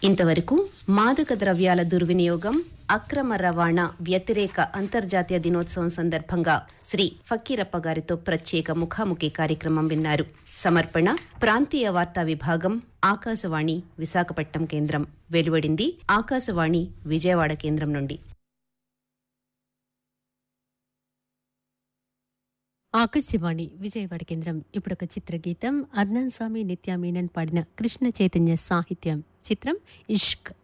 ఇంతవరకు మాదక ద్రవ్యాల దుర్వినియోగం అక్రమ రవాణా వ్యతిరేక అంతర్జాతీయ దినోత్సవం సందర్భంగా శ్రీ ఫకీరప్ప గారితో ప్రత్యేక ముఖాముఖి కార్యక్రమం విన్నారు సమర్పణ ప్రాంతీయ వార్తా విభాగం ఆకాశవాణి విశాఖపట్నం కేంద్రం వెలువడింది ఆకాశవాణి విజయవాడ కేంద్రం నుండి ఆకాశవాణి విజయవాడ కేంద్రం ఇప్పుడు ఒక చిత్రగీతం అద్నాన్ స్వామి నిత్యా మీనన్ పాడిన కృష్ణ చైతన్య సాహిత్యం చిత్రం ఇష్క్